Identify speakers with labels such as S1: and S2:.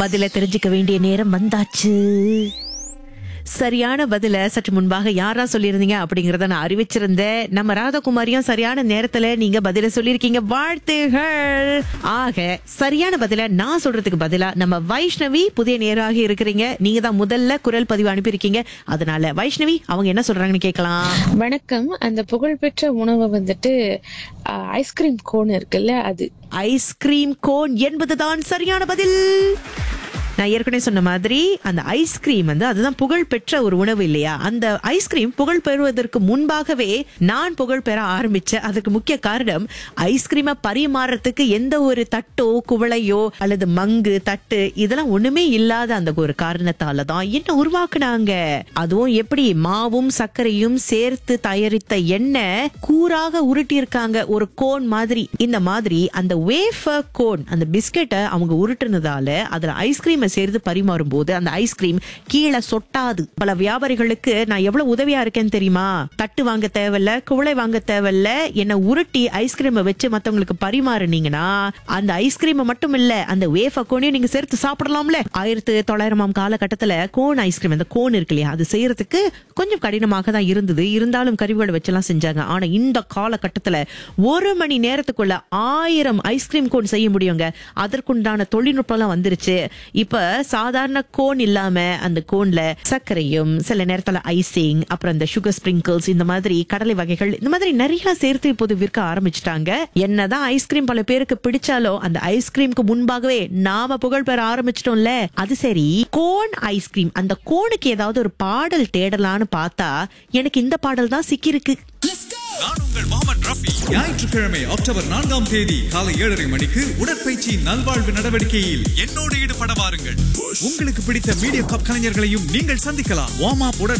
S1: பதில தெரிஞ்சுக்க வேண்டிய நேரம் வந்தாச்சு சரியான பதில சற்று முன்பாக யாரா சொல்லியிருந்தீங்க அப்படிங்கறத நான் அறிவிச்சிருந்தேன் நம்ம ராதாகுமாரியும் சரியான நேரத்துல நீங்க பதில சொல்லியிருக்கீங்க வாழ்த்துகள் ஆக சரியான பதில நான் சொல்றதுக்கு பதிலா நம்ம வைஷ்ணவி புதிய நேராக இருக்கிறீங்க நீங்க தான் முதல்ல குரல் பதிவு அனுப்பியிருக்கீங்க அதனால வைஷ்ணவி அவங்க என்ன சொல்றாங்கன்னு கேட்கலாம்
S2: வணக்கம் அந்த புகழ்பெற்ற உணவு வந்துட்டு ஐஸ்கிரீம் கோன் இருக்குல்ல அது
S1: ஐஸ்கிரீம் கோன் என்பதுதான் சரியான பதில் நான் ஏற்கனவே சொன்ன மாதிரி அந்த ஐஸ்கிரீம் வந்து அதுதான் புகழ் பெற்ற ஒரு உணவு இல்லையா அந்த ஐஸ்கிரீம் புகழ் பெறுவதற்கு முன்பாகவே நான் புகழ் பெற ஆரம்பிச்சேன் அதுக்கு முக்கிய காரணம் ஐஸ்கிரீமை பரிமாறத்துக்கு எந்த ஒரு தட்டோ குவளையோ அல்லது மங்கு தட்டு இதெல்லாம் ஒண்ணுமே இல்லாத அந்த ஒரு காரணத்தால தான் என்ன உருவாக்குனாங்க அதுவும் எப்படி மாவும் சர்க்கரையும் சேர்த்து தயாரித்த எண்ணெய் கூறாக உருட்டி இருக்காங்க ஒரு கோன் மாதிரி இந்த மாதிரி அந்த வேஃபர் கோன் அந்த பிஸ்கெட்டை அவங்க உருட்டுனதால அதுல ஐஸ்கிரீமை சேர்த்து பரிமாறும் போது அந்த ஐஸ்கிரீம் கீழே சொட்டாது பல வியாபாரிகளுக்கு நான் எவ்வளவு உதவியா இருக்கேன்னு தெரியுமா தட்டு வாங்க தேவையில்ல குவளை வாங்க தேவையில்ல என்ன உருட்டி ஐஸ்கிரீமை வச்சு மத்தவங்களுக்கு பரிமாறுனீங்கன்னா அந்த ஐஸ்கிரீமை மட்டும் இல்ல அந்த வேஃபர் கோனையும் நீங்க சேர்த்து சாப்பிடலாம்ல ஆயிரத்து தொள்ளாயிரமாம் காலகட்டத்துல கோன் ஐஸ்கிரீம் அந்த கோன் இருக்கு இல்லையா அது செய்யறதுக்கு கொஞ்சம் கடினமாக தான் இருந்தது இருந்தாலும் கருவிகளை வச்செல்லாம் செஞ்சாங்க ஆனா இந்த காலகட்டத்துல ஒரு மணி நேரத்துக்குள்ள ஆயிரம் ஐஸ்கிரீம் கோன் செய்ய முடியுங்க அதற்குண்டான தொழில்நுட்பம் எல்லாம் வந்துருச்சு இப்ப சாதாரண கோன் இல்லாம அந்த கோன்ல சர்க்கரையும் சில நேரத்துல ஐசிங் அப்புறம் இந்த சுகர் ஸ்பிரிங்கிள்ஸ் இந்த மாதிரி கடலை வகைகள் இந்த மாதிரி நிறைய சேர்த்து இப்போது விற்க ஆரம்பிச்சிட்டாங்க என்னதான் ஐஸ்கிரீம் பல பேருக்கு பிடிச்சாலும் அந்த ஐஸ்கிரீமுக்கு முன்பாகவே நாம புகழ் பெற ஆரம்பிச்சிட்டோம்ல அது சரி கோன் ஐஸ்கிரீம் அந்த கோனுக்கு ஏதாவது ஒரு பாடல் தேடலான்னு பார்த்தா எனக்கு இந்த பாடல் தான் சிக்கிருக்கு
S3: நான் உங்கள் முகமது ரஃபி ஞாயிற்றுக்கிழமை அக்டோபர் நான்காம் தேதி காலை ஏழரை மணிக்கு உடற்பயிற்சி நல்வாழ்வு நடவடிக்கையில் என்னோடு ஈடுபட வாருங்கள் உங்களுக்கு பிடித்த மீடியா கப் கலைஞர்களையும் நீங்கள் சந்திக்கலாம் வார்ம் அப் உடன்